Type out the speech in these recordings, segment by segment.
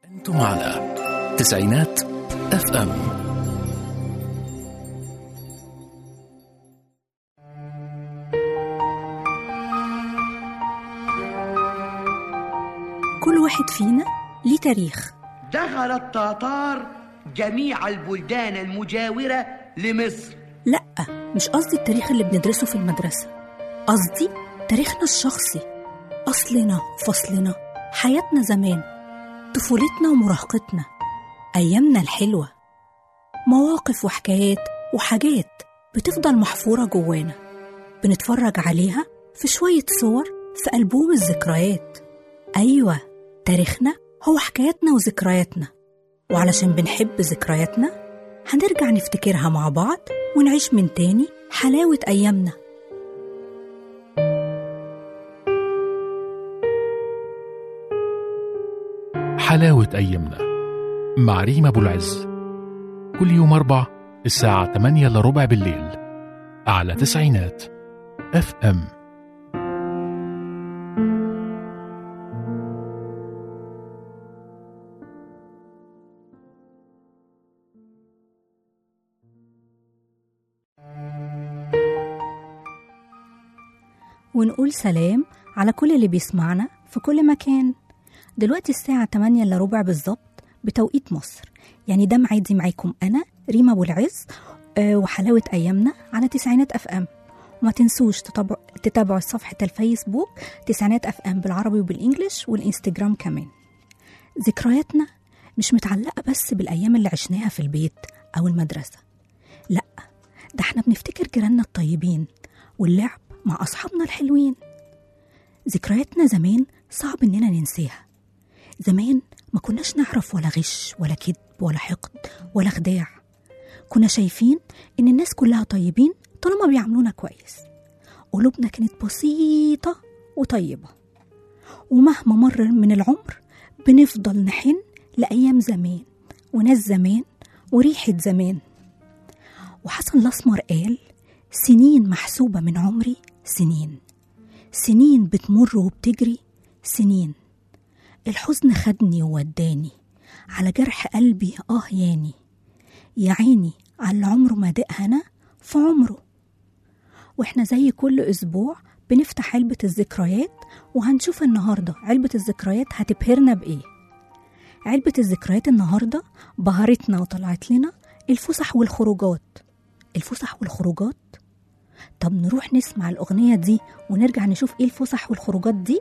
أنتم على تسعينات اف ام كل واحد فينا ليه تاريخ دخل التتار جميع البلدان المجاورة لمصر لأ مش قصدي التاريخ اللي بندرسه في المدرسة قصدي تاريخنا الشخصي أصلنا فصلنا حياتنا زمان طفولتنا ومراهقتنا أيامنا الحلوة مواقف وحكايات وحاجات بتفضل محفورة جوانا بنتفرج عليها في شوية صور في ألبوم الذكريات أيوة تاريخنا هو حكاياتنا وذكرياتنا وعلشان بنحب ذكرياتنا هنرجع نفتكرها مع بعض ونعيش من تاني حلاوة أيامنا حلاوة أيامنا مع ريم أبو العز كل يوم أربع الساعة 8 إلا ربع بالليل على تسعينات اف ام ونقول سلام على كل اللي بيسمعنا في كل مكان دلوقتي الساعة 8 إلا ربع بالظبط بتوقيت مصر يعني ده معادي معاكم أنا ريما أبو العز آه، وحلاوة أيامنا على تسعينات أف أم وما تنسوش تتابعوا تتابعوا صفحة الفيسبوك تسعينات أف أم بالعربي وبالإنجليش والإنستجرام كمان ذكرياتنا مش متعلقة بس بالأيام اللي عشناها في البيت أو المدرسة لأ ده احنا بنفتكر جيراننا الطيبين واللعب مع أصحابنا الحلوين ذكرياتنا زمان صعب إننا ننساها زمان ما كناش نعرف ولا غش ولا كذب ولا حقد ولا خداع كنا شايفين إن الناس كلها طيبين طالما بيعاملونا كويس قلوبنا كانت بسيطة وطيبة ومهما مر من العمر بنفضل نحن لأيام زمان وناس زمان وريحة زمان وحسن الأسمر قال سنين محسوبة من عمري سنين سنين بتمر وبتجري سنين الحزن خدني ووداني على جرح قلبي اه ياني يا عيني على اللي عمره ما دق هنا في عمره واحنا زي كل اسبوع بنفتح علبة الذكريات وهنشوف النهاردة علبة الذكريات هتبهرنا بإيه علبة الذكريات النهاردة بهرتنا وطلعت لنا الفسح والخروجات الفسح والخروجات طب نروح نسمع الأغنية دي ونرجع نشوف إيه الفسح والخروجات دي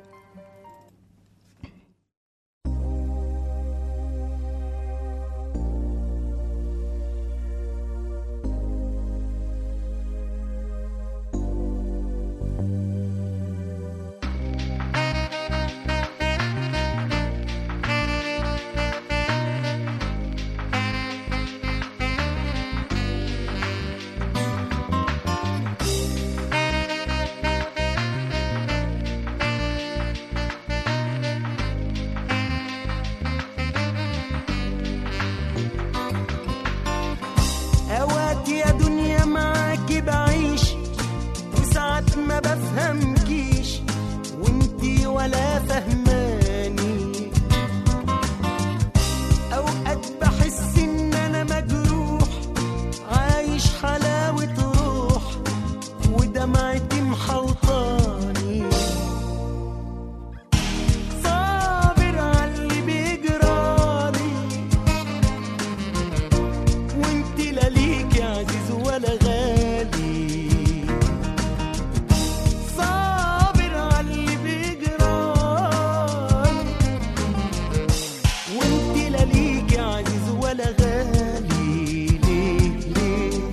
اوقات يا دنيا معاكي بعيش وساعات ما بفهمكيش وانتي ولا فهماني اوقات بحس ان انا مجروح عايش حلاوة روح ودمعتي محوطاني صابر على اللي بيجرالي وانت لا ليك يا عزيز ولا غالي صابر على اللي بيجرالي وانت لا ليك يا عزيز ولا غالي ليه ليه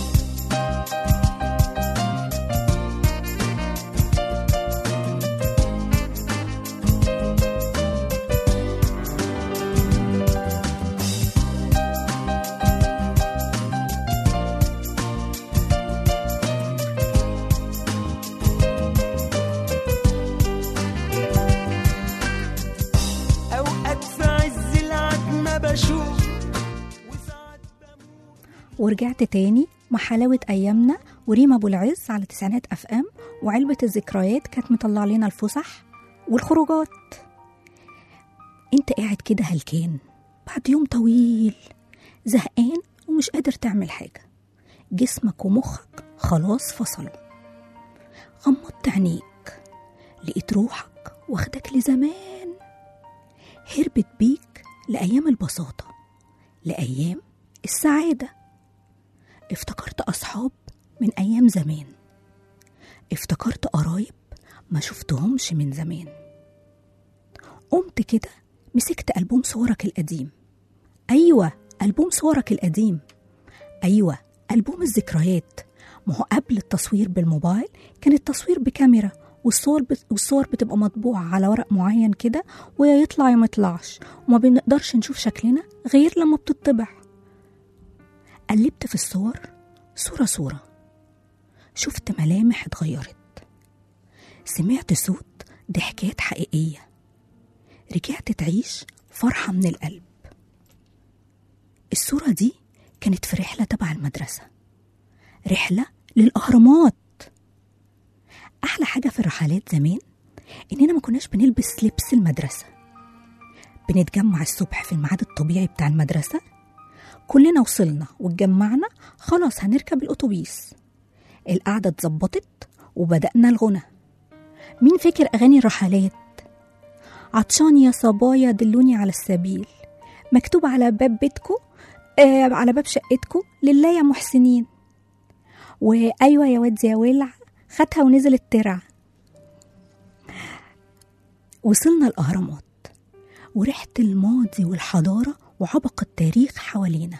اوقات في عز العتمة بشوف وساعات بموت ورجعت تاني مع حلاوة أيامنا وريما أبو العز على تسعينات أف أم وعلبة الذكريات كانت مطلع لنا الفسح والخروجات انت قاعد كده هلكان بعد يوم طويل زهقان ومش قادر تعمل حاجة جسمك ومخك خلاص فصلوا غمضت عينيك لقيت روحك واخدك لزمان هربت بيك لأيام البساطة لأيام السعادة افتكرت أصحاب من أيام زمان افتكرت قرايب ما شفتهمش من زمان قمت كده مسكت ألبوم صورك القديم أيوة ألبوم صورك القديم أيوة ألبوم الذكريات ما هو قبل التصوير بالموبايل كان التصوير بكاميرا والصور بت... والصور بتبقى مطبوعة على ورق معين كده ويا يطلع يا ما يطلعش وما بنقدرش نشوف شكلنا غير لما بتطبع قلبت في الصور صورة صورة شفت ملامح اتغيرت سمعت صوت ضحكات حقيقية رجعت تعيش فرحة من القلب الصورة دي كانت في رحلة تبع المدرسة رحلة للأهرامات أحلى حاجة في الرحلات زمان إننا ما كناش بنلبس لبس المدرسة بنتجمع الصبح في الميعاد الطبيعي بتاع المدرسة كلنا وصلنا واتجمعنا خلاص هنركب الأتوبيس القعدة اتظبطت وبدأنا الغنى مين فاكر أغاني الرحلات عطشان يا صبايا دلوني على السبيل مكتوب على باب بيتكو آه على باب شقتكو لله يا محسنين وايوه يا واد يا ولع خدها ونزل الترع وصلنا الاهرامات وريحه الماضي والحضاره وعبق التاريخ حوالينا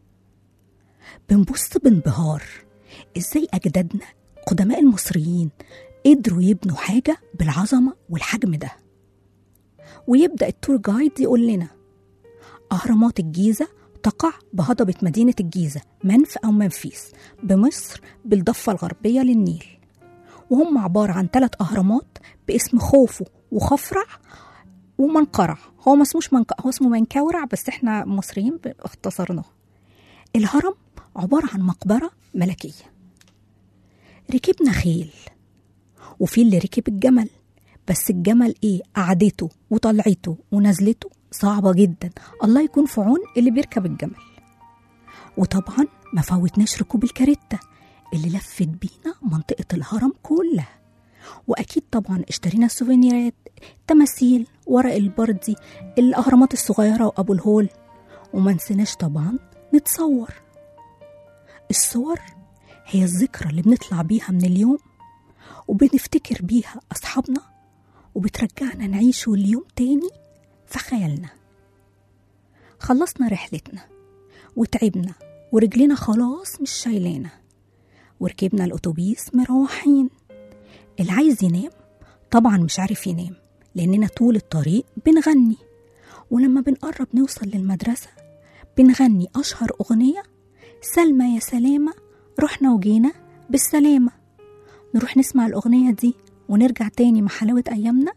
بنبص بانبهار ازاي اجدادنا قدماء المصريين قدروا يبنوا حاجه بالعظمه والحجم ده ويبدا التور جايد يقول لنا اهرامات الجيزه تقع بهضبة مدينة الجيزة منف أو منفيس بمصر بالضفة الغربية للنيل وهم عبارة عن ثلاث أهرامات باسم خوفو وخفرع ومنقرع هو ما اسموش منق... هو اسمه منكورع بس احنا مصريين ب- اختصرناه الهرم عبارة عن مقبرة ملكية ركبنا خيل وفي اللي ركب الجمل بس الجمل ايه قعدته وطلعته ونزلته صعبة جدا الله يكون في عون اللي بيركب الجمل وطبعا ما فوتناش ركوب الكاريتا اللي لفت بينا منطقة الهرم كلها وأكيد طبعا اشترينا السوفينيرات تماثيل ورق البردي الأهرامات الصغيرة وأبو الهول وما نسيناش طبعا نتصور الصور هي الذكرى اللي بنطلع بيها من اليوم وبنفتكر بيها أصحابنا وبترجعنا نعيشه اليوم تاني في خيالنا خلصنا رحلتنا وتعبنا ورجلنا خلاص مش شايلانا وركبنا الأتوبيس مروحين اللي عايز ينام طبعا مش عارف ينام لأننا طول الطريق بنغني ولما بنقرب نوصل للمدرسة بنغني أشهر أغنية سلمى يا سلامة رحنا وجينا بالسلامة نروح نسمع الأغنية دي ونرجع تاني مع حلاوة أيامنا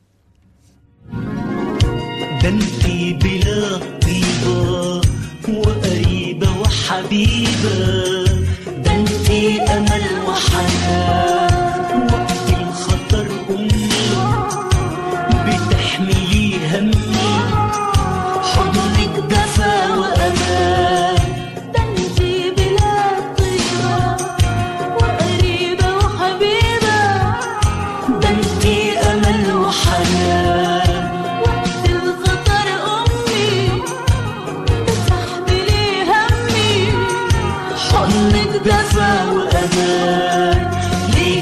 ده انتي بلا طيبة وقريبة وحبيبة ده انتي أمل وحنان وقت الخطر أمي بتحملي همي حضنك دفا وأمان ده انتي بلا طيبة وقريبة وحبيبة ده انتي أمل وحنان وقت الخطر أمي بتحملي همي حضنك دفا وأمان ليه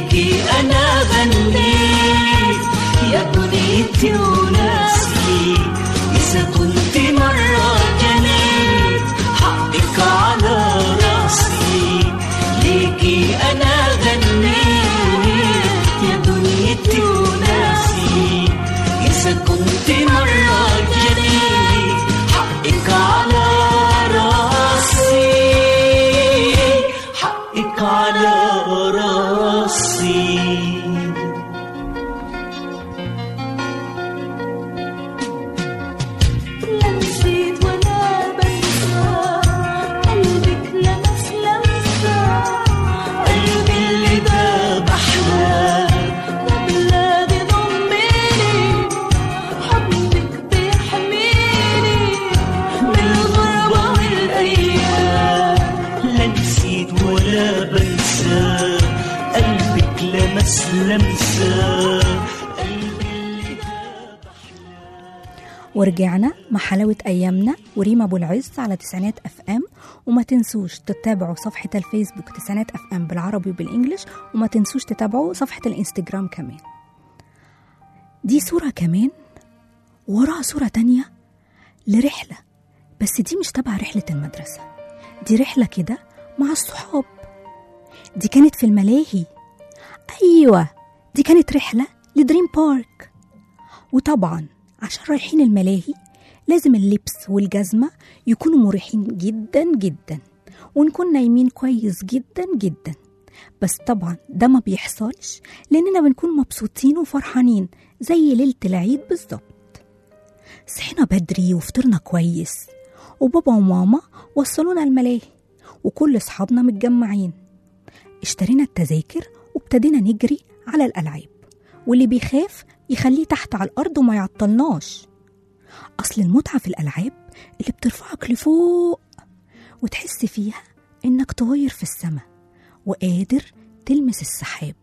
لمسة ورجعنا مع حلاوة أيامنا وريما أبو العز على تسعينات أف أم وما تنسوش تتابعوا صفحة الفيسبوك تسعينات أف أم بالعربي وبالإنجليش وما تنسوش تتابعوا صفحة الإنستجرام كمان دي صورة كمان وراها صورة تانية لرحلة بس دي مش تبع رحلة المدرسة دي رحلة كده مع الصحاب دي كانت في الملاهي أيوة دي كانت رحلة لدريم بارك وطبعا عشان رايحين الملاهي لازم اللبس والجزمة يكونوا مريحين جدا جدا ونكون نايمين كويس جدا جدا بس طبعا ده ما بيحصلش لأننا بنكون مبسوطين وفرحانين زي ليلة العيد بالظبط صحينا بدري وفطرنا كويس وبابا وماما وصلونا الملاهي وكل أصحابنا متجمعين اشترينا التذاكر وابتدينا نجري على الألعاب واللي بيخاف يخليه تحت على الأرض وما يعطلناش أصل المتعة في الألعاب اللي بترفعك لفوق وتحس فيها إنك طاير في السماء وقادر تلمس السحاب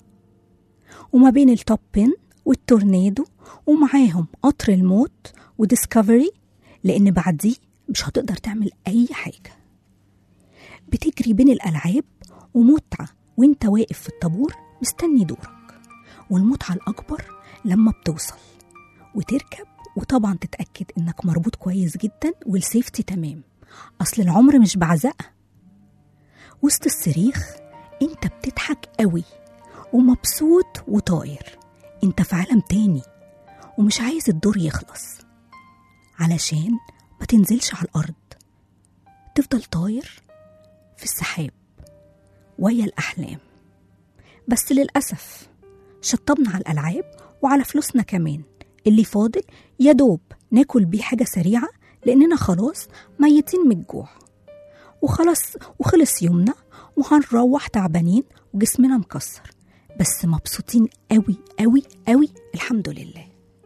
وما بين التوب بين والتورنيدو ومعاهم قطر الموت وديسكفري لأن بعديه مش هتقدر تعمل أي حاجة بتجري بين الألعاب ومتعة وانت واقف في الطابور مستني دورك والمتعة الأكبر لما بتوصل وتركب وطبعا تتأكد إنك مربوط كويس جدا والسيفتي تمام أصل العمر مش بعزقة وسط الصريخ انت بتضحك قوي ومبسوط وطاير انت في عالم تاني ومش عايز الدور يخلص علشان ما تنزلش على الأرض تفضل طاير في السحاب ويا الأحلام بس للأسف شطبنا على الألعاب وعلى فلوسنا كمان اللي فاضل يا دوب ناكل بيه حاجة سريعة لأننا خلاص ميتين من الجوع وخلاص وخلص يومنا وهنروح تعبانين وجسمنا مكسر بس مبسوطين قوي قوي قوي الحمد لله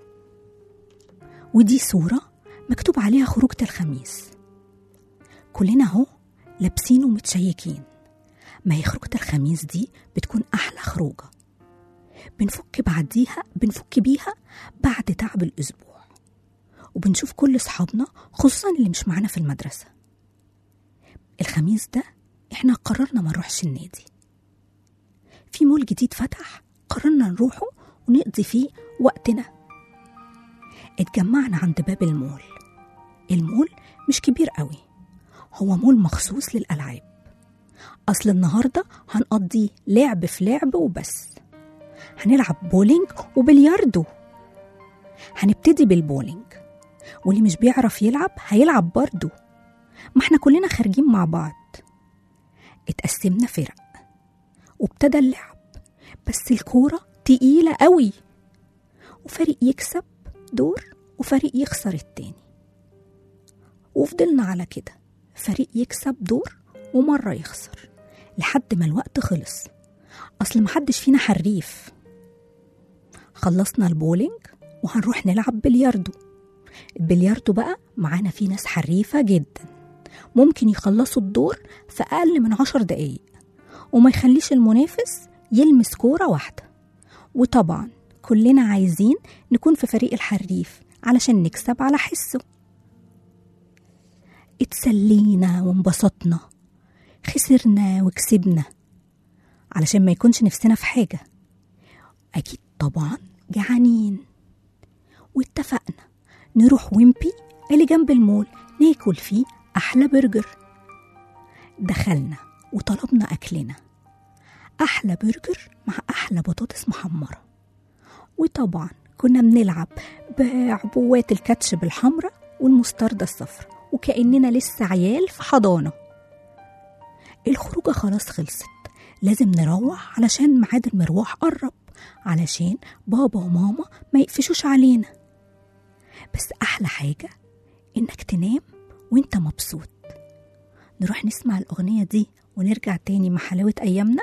ودي صورة مكتوب عليها خروجة الخميس كلنا اهو لابسين ومتشيكين ما هي خروجة الخميس دي بتكون أحلى خروجة بنفك بعديها بنفك بيها بعد تعب الأسبوع وبنشوف كل أصحابنا خصوصا اللي مش معانا في المدرسة الخميس ده احنا قررنا ما نروحش النادي في مول جديد فتح قررنا نروحه ونقضي فيه وقتنا اتجمعنا عند باب المول المول مش كبير قوي هو مول مخصوص للألعاب أصل النهاردة هنقضي لعب في لعب وبس هنلعب بولينج وبلياردو هنبتدي بالبولينج واللي مش بيعرف يلعب هيلعب برضه ما احنا كلنا خارجين مع بعض اتقسمنا فرق وابتدى اللعب بس الكورة تقيلة قوي وفريق يكسب دور وفريق يخسر التاني وفضلنا على كده فريق يكسب دور ومرة يخسر لحد ما الوقت خلص أصل محدش فينا حريف خلصنا البولينج وهنروح نلعب بلياردو البلياردو بقى معانا فيه ناس حريفة جدا ممكن يخلصوا الدور في أقل من عشر دقايق وما يخليش المنافس يلمس كورة واحدة وطبعا كلنا عايزين نكون في فريق الحريف علشان نكسب على حسه اتسلينا وانبسطنا خسرنا وكسبنا علشان ما يكونش نفسنا في حاجة أكيد طبعا جعانين واتفقنا نروح ويمبي اللي جنب المول ناكل فيه أحلى برجر دخلنا وطلبنا أكلنا أحلى برجر مع أحلى بطاطس محمرة وطبعا كنا بنلعب بعبوات الكاتشب الحمراء والمستردة الصفراء وكأننا لسه عيال في حضانة الخروجة خلاص خلصت لازم نروح علشان ميعاد المروح قرب علشان بابا وماما ما يقفشوش علينا بس أحلى حاجة إنك تنام وإنت مبسوط نروح نسمع الأغنية دي ونرجع تاني مع حلاوة أيامنا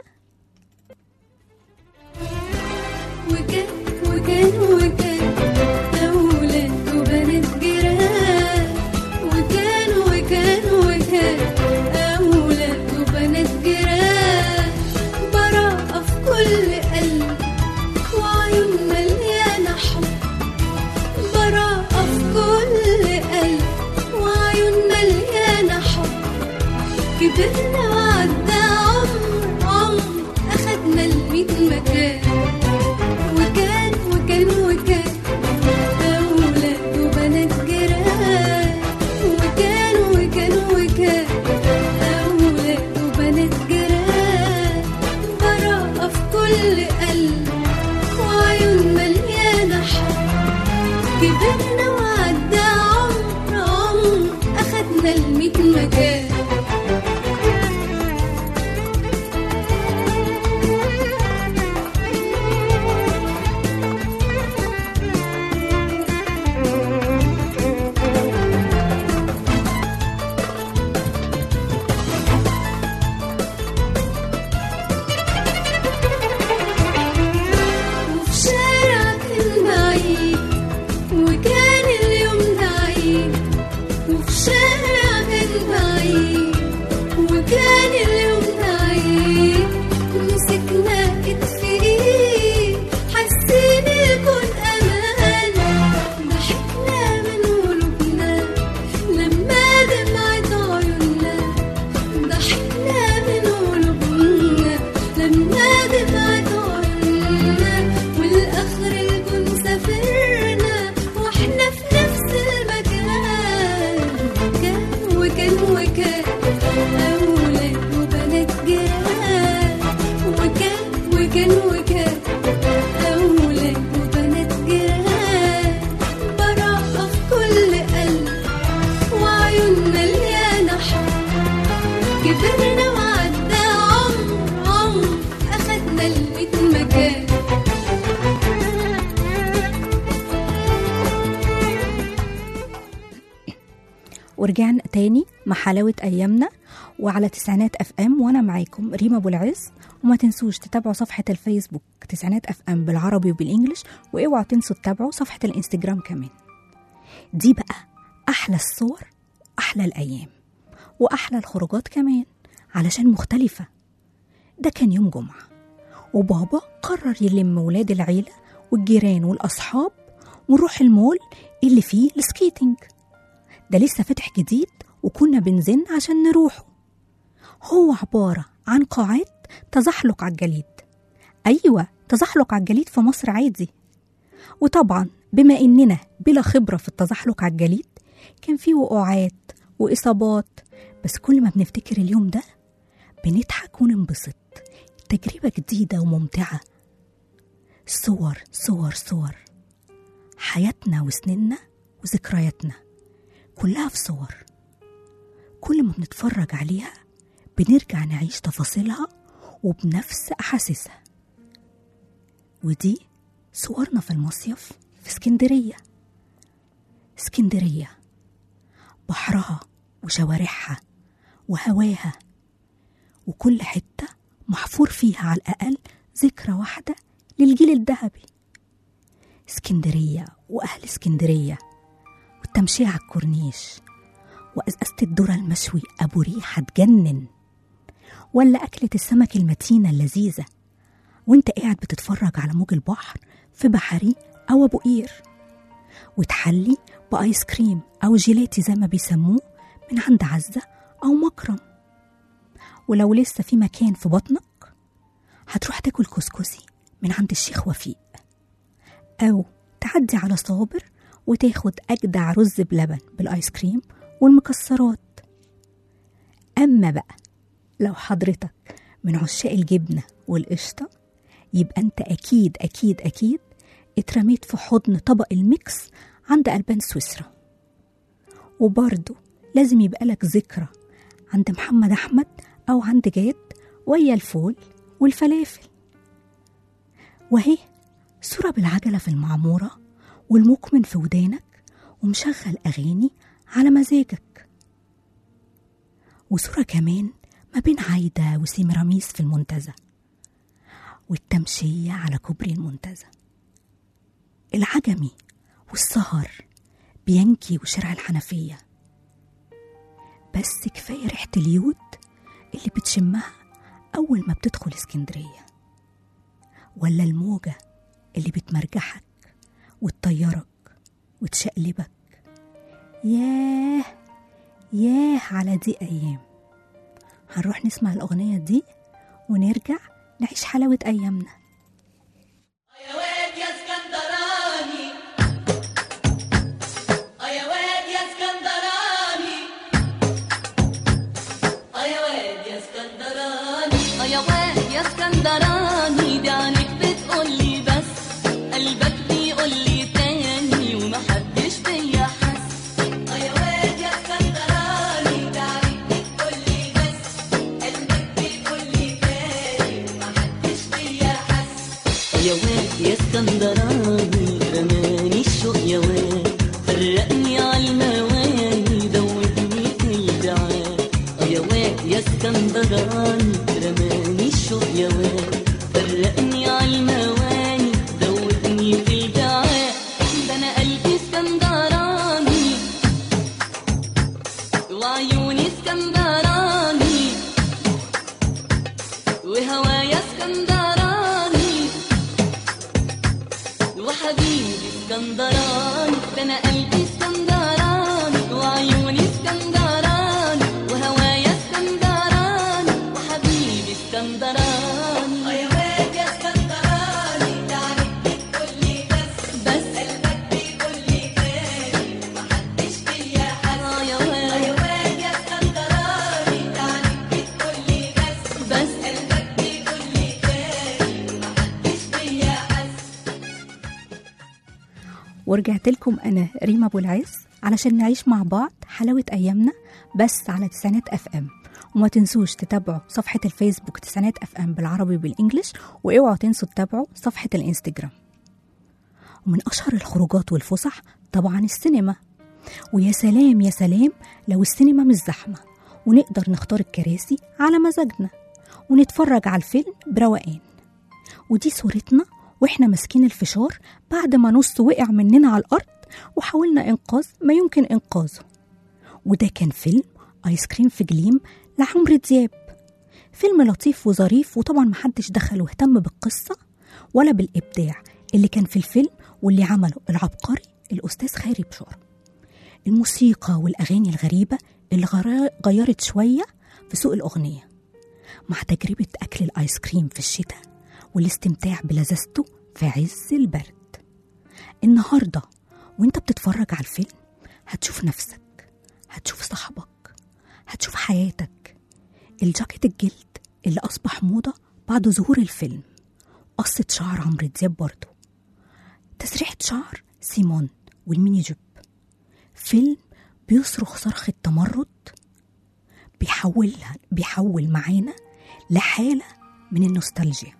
وكان وكان وكان أولاد وبنات جيران وكان وكان وكان أولاد وبنات جيران براءة في كل قلب كبرنا وعدى عمر عمر أخدنا الميت مكان وكان وكان وكان أولاد وبنات جيران وكان وكان وكان أولاد وبنات جيران براءة في كل قلب وعيون مليانة حب كبرنا وعدى عمر عمر أخدنا الميت مكان وفي شارع كان بعيد وكان اليوم ده عيد وفي شارع كان بعيد وكان اليوم ده عيد مسكنا ايد في ايد حاسين الكون امان ضحكنا من قلوبنا لما دمعت عيوننا ضحكنا من قلوبنا لما دمعت عيوننا والاخر الكون سافرنا واحنا في نفس المكان كان وكان وكان اولاد وبنات جيران وكان وكان وكان اولاد وبنات جيران براءة في كل قلب وعيون مليانة حب كبرنا وعدى عمر عمر أخدنا الميت مكان ورجعنا تاني مع حلاوة أيامنا وعلى تسعينات أف أم وأنا معاكم ريما أبو العز وما تنسوش تتابعوا صفحة الفيسبوك تسعينات أف أم بالعربي وبالإنجلش وإوعوا تنسوا تتابعوا صفحة الإنستجرام كمان دي بقى أحلى الصور أحلى الأيام وأحلى الخروجات كمان علشان مختلفة ده كان يوم جمعة وبابا قرر يلم ولاد العيلة والجيران والأصحاب ونروح المول اللي فيه السكيتنج ده لسه فاتح جديد وكنا بنزن عشان نروحه هو عبارة عن قاعات تزحلق على الجليد أيوة تزحلق على الجليد في مصر عادي وطبعا بما إننا بلا خبرة في التزحلق على الجليد كان فيه وقوعات وإصابات بس كل ما بنفتكر اليوم ده بنضحك وننبسط تجربة جديدة وممتعة صور صور صور حياتنا وسننا وذكرياتنا كلها في صور كل ما بنتفرج عليها بنرجع نعيش تفاصيلها وبنفس أحاسيسها ودي صورنا في المصيف في اسكندرية اسكندرية بحرها وشوارعها وهواها وكل حتة محفور فيها على الأقل ذكرى واحدة للجيل الذهبي اسكندرية وأهل اسكندرية والتمشية على الكورنيش وأزازة الذرة المشوي أبو ريحة تجنن ولا أكلة السمك المتينة اللذيذة وانت قاعد بتتفرج على موج البحر في بحري أو أبو قير وتحلي بآيس كريم أو جيلاتي زي ما بيسموه من عند عزة أو مكرم ولو لسه في مكان في بطنك هتروح تاكل كسكسي من عند الشيخ وفيق أو تعدي على صابر وتاخد أجدع رز بلبن بالآيس كريم والمكسرات أما بقى لو حضرتك من عشاق الجبنة والقشطة يبقى أنت أكيد أكيد أكيد اترميت في حضن طبق الميكس عند ألبان سويسرا وبرضه لازم يبقى لك ذكرى عند محمد أحمد أو عند جاد ويا الفول والفلافل وهي صورة بالعجلة في المعمورة والمكمن في ودانك ومشغل أغاني على مزاجك وصورة كمان ما بين عايدة وسيمراميس في المنتزه والتمشية على كوبري المنتزه العجمي والسهر بينكي وشارع الحنفية بس كفاية ريحة اليود اللي بتشمها أول ما بتدخل اسكندرية ولا الموجة اللي بتمرجحك وتطيرك وتشقلبك ياه ياه على دي أيام هنروح نسمع الأغنية دي ونرجع نعيش حلاوة أيامنا يا واد يا اسكندراني اه يا واد يا اسكندراني اه يا واد يا اسكندراني اه يا واد يا اسكندراني دي عينيك بتقولي بس قلبك بيقولي تاني ومحدش بيا حس اه يا واد يا اسكندراني دي عينيك بتقولي بس قلبك بيقولي تاني ومحدش بيا حس يا واد يا اسكندراني رماني الشوق يا واد فرقني عالمواني دوبني في البعاد اه يا واد يا اسكندراني رماني الشوق يا واد فرقني عالمواني دوبني في البعاد ده انا قلبي اسكندراني وعيوني اسكندراني وهوايا اسكندراني وحبيبي اسكندراني ده انا قلبي اسكندراني وعيوني اسكندراني وهوايا اسكندراني وحبيبي اسكندراني اه يا واد يا اسكندراني تعرف بتقولي بس بس قلبك بيقولي تاني محدش فيا حس اه يا واد اه يا واد يا اسكندراني تعرف بتقولي بس بس قلبك بيقولي تاني محدش فيا حس ورجعت لكم أنا ريما أبو العز علشان نعيش مع بعض حلاوة أيامنا بس على تسعينات أف أم وما تنسوش تتابعوا صفحة الفيسبوك تسعينات أف أم بالعربي بالإنجليش واوعوا تنسوا تتابعوا صفحة الإنستجرام ومن أشهر الخروجات والفسح طبعا السينما ويا سلام يا سلام لو السينما مش زحمة ونقدر نختار الكراسي على مزاجنا ونتفرج على الفيلم بروقان ودي صورتنا واحنا ماسكين الفشار بعد ما نص وقع مننا على الارض وحاولنا انقاذ ما يمكن انقاذه وده كان فيلم ايس كريم في جليم لعمرو دياب فيلم لطيف وظريف وطبعا محدش دخل واهتم بالقصة ولا بالإبداع اللي كان في الفيلم واللي عمله العبقري الأستاذ خيري بشار الموسيقى والأغاني الغريبة اللي غرا- غيرت شوية في سوق الأغنية مع تجربة أكل الآيس كريم في الشتاء والاستمتاع بلذته في عز البرد النهاردة وانت بتتفرج على الفيلم هتشوف نفسك هتشوف صاحبك هتشوف حياتك الجاكيت الجلد اللي أصبح موضة بعد ظهور الفيلم قصة شعر عمرو دياب برضه تسريحة شعر سيمون والميني جيب فيلم بيصرخ صرخة تمرد بيحولها بيحول معانا لحالة من النوستالجيا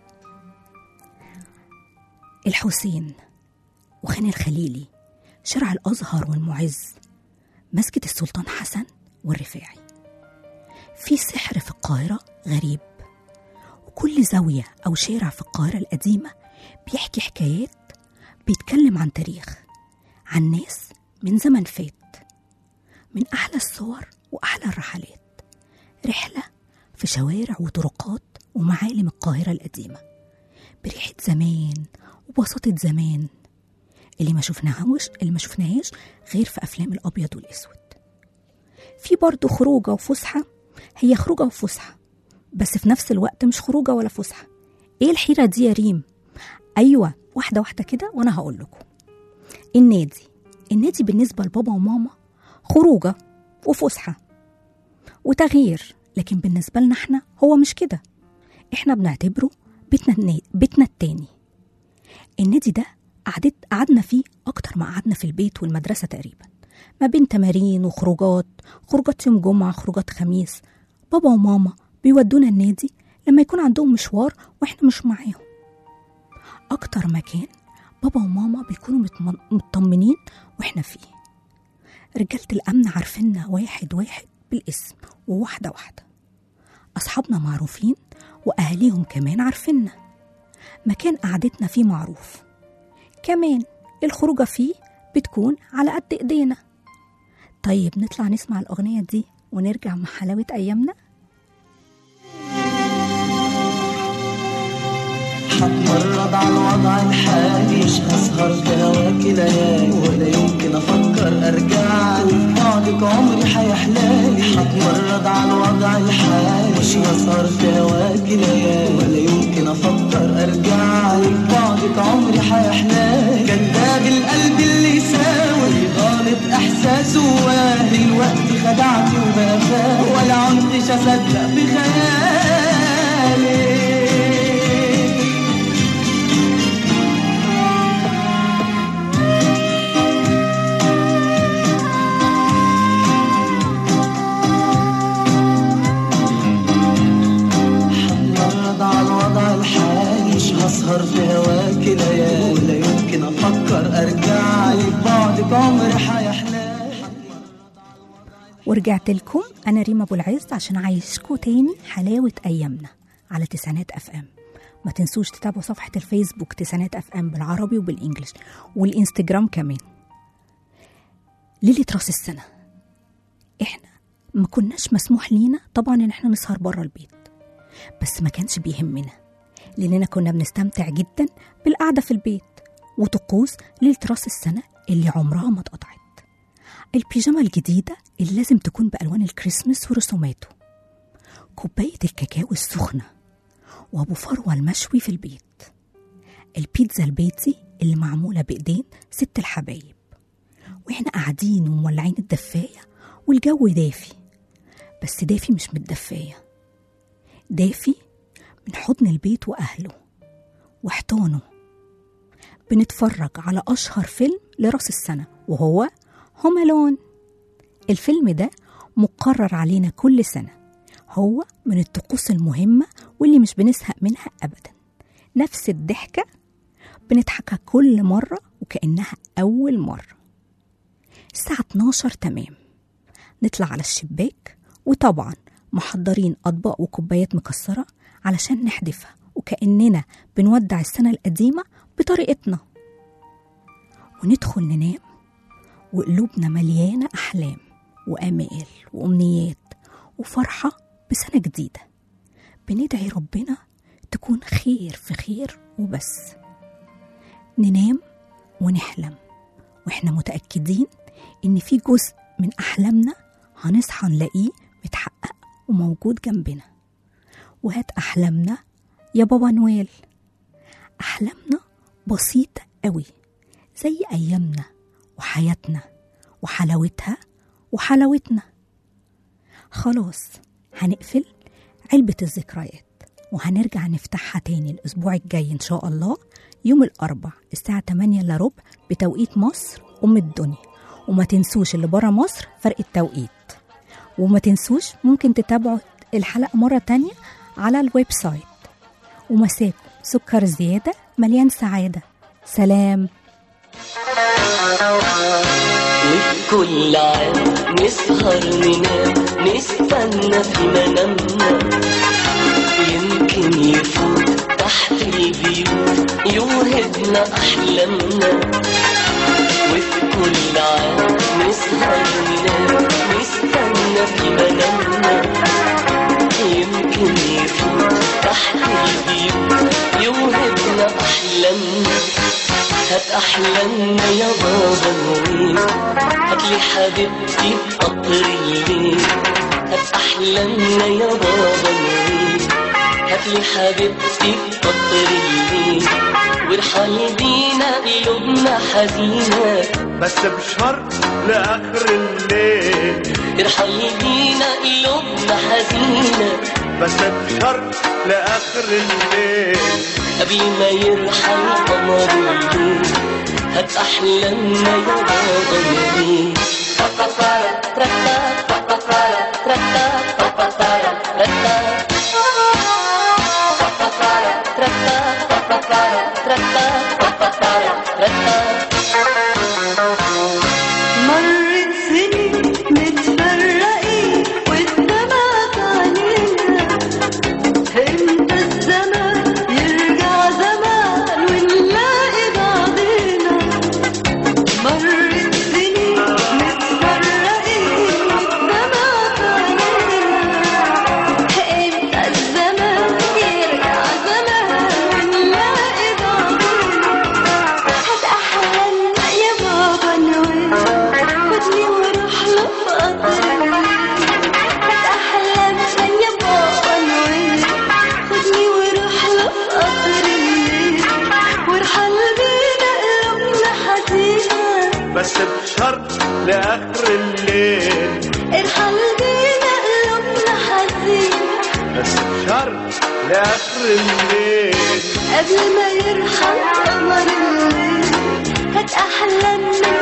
الحسين وخان الخليلي شارع الأزهر والمعز مسجد السلطان حسن والرفاعي في سحر في القاهرة غريب وكل زاوية أو شارع في القاهرة القديمة بيحكي حكايات بيتكلم عن تاريخ عن ناس من زمن فات من أحلى الصور وأحلى الرحلات رحلة في شوارع وطرقات ومعالم القاهرة القديمة بريحة زمان وبساطة زمان اللي ما شفناهوش اللي ما شفناهاش غير في أفلام الأبيض والأسود في برضه خروجة وفسحة هي خروجة وفسحة بس في نفس الوقت مش خروجة ولا فسحة ايه الحيرة دي يا ريم أيوة واحدة واحدة كده وأنا هقول لكم النادي النادي بالنسبة لبابا وماما خروجة وفسحة وتغيير لكن بالنسبة لنا احنا هو مش كده احنا بنعتبره بيتنا النا- بيتنا التاني النادي ده قعدت قعدنا فيه أكتر ما قعدنا في البيت والمدرسة تقريبا ما بين تمارين وخروجات خروجات يوم جمعة خروجات خميس بابا وماما بيودونا النادي لما يكون عندهم مشوار واحنا مش معاهم أكتر مكان بابا وماما بيكونوا مطمن- مطمنين واحنا فيه رجالة الأمن عارفيننا واحد واحد بالاسم وواحدة واحدة أصحابنا معروفين وأهاليهم كمان عارفيننا مكان قعدتنا فيه معروف كمان الخروجة فيه بتكون على قد إيدينا طيب نطلع نسمع الأغنية دي ونرجع مع حلاوة أيامنا هتمرد على الوضع الحالي مش هسهر في هواكي ليالي ولا يمكن افكر ارجع بعدك عمري هيحلالي هتمرد على الوضع الحالي بتاعتي وبخاف ولا عدتش اصدق بخيالي هنمرض على الوضع الحالي مش هسهر في هواك ليالي ولا يمكن افكر ارجع لك بعدك عمري حيحلى ورجعت لكم انا ريما ابو العز عشان اعيشكم تاني حلاوه ايامنا على تسعينات اف ام ما تنسوش تتابعوا صفحه الفيسبوك تسعينات اف ام بالعربي وبالانجلش والانستجرام كمان ليله راس السنه احنا ما كناش مسموح لينا طبعا ان احنا نسهر بره البيت بس ما كانش بيهمنا لاننا كنا بنستمتع جدا بالقعده في البيت وطقوس ليله راس السنه اللي عمرها ما اتقطعت البيجامة الجديدة اللي لازم تكون بألوان الكريسماس ورسوماته كوباية الكاكاو السخنة وأبو فروة المشوي في البيت البيتزا البيتي اللي معمولة بإيدين ست الحبايب وإحنا قاعدين ومولعين الدفاية والجو دافي بس دافي مش متدفاية دافي من حضن البيت وأهله وحيطانه بنتفرج على أشهر فيلم لراس السنة وهو هوم ألون الفيلم ده مقرر علينا كل سنة هو من الطقوس المهمة واللي مش بنزهق منها أبدا نفس الضحكة بنضحكها كل مرة وكأنها أول مرة الساعة 12 تمام نطلع على الشباك وطبعا محضرين أطباق وكوبايات مكسرة علشان نحدفها وكأننا بنودع السنة القديمة بطريقتنا وندخل ننام وقلوبنا مليانة أحلام وآمال وأمنيات وفرحة بسنة جديدة بندعي ربنا تكون خير في خير وبس ننام ونحلم واحنا متأكدين إن في جزء من أحلامنا هنصحى نلاقيه متحقق وموجود جنبنا وهات أحلامنا يا بابا نويل أحلامنا بسيطة قوي زي أيامنا وحياتنا وحلاوتها وحلاوتنا خلاص هنقفل علبة الذكريات وهنرجع نفتحها تاني الأسبوع الجاي إن شاء الله يوم الأربع الساعة 8 إلا ربع بتوقيت مصر أم الدنيا وما تنسوش اللي برا مصر فرق التوقيت وما تنسوش ممكن تتابعوا الحلقة مرة تانية على الويب سايت ومساكم سكر زيادة مليان سعادة سلام كل عام نسهر ننام نستنى في منامنا يمكن يفوت تحت البيوت يوهبنا أحلامنا وفي كل عام نسهر ننام نستنى في منامنا يمكن يفوت تحت البيوت يوهبنا أحلامنا هات أحلامنا يا بابا نويل هات لي حبيبتي بقطر الليل هات أحلامنا يا بابا نويل هات لي حبيبتي بقطر الليل وارحل بينا قلوبنا حزينة بس بشرط لآخر الليل ارحل بينا قلوبنا حزينة بس بشرط لآخر الليل قبل ما يرحل قمر الليل هات أحلامنا يا بابا نويل مرت سنين متفرقين والدمع علينا امتى الزمان يرجع زمان ونلاقي بعضينا مرت سنين متفرقين والدمع علينا امتى الزمان يرجع زمان ونلاقي بعضينا هات احلامنا يا بابا نويل خدني وروح له في قطر هات احلامنا يا بابا نويل خدني وروح له في قطر الليل وارحل بينا قلوبنا حزينه بس بشرط لآخر الليل ارحل بينا قلوبنا حزينة بس بشرط لاخر الليل قبل ما يرحل قمر الليل هات أحلامنا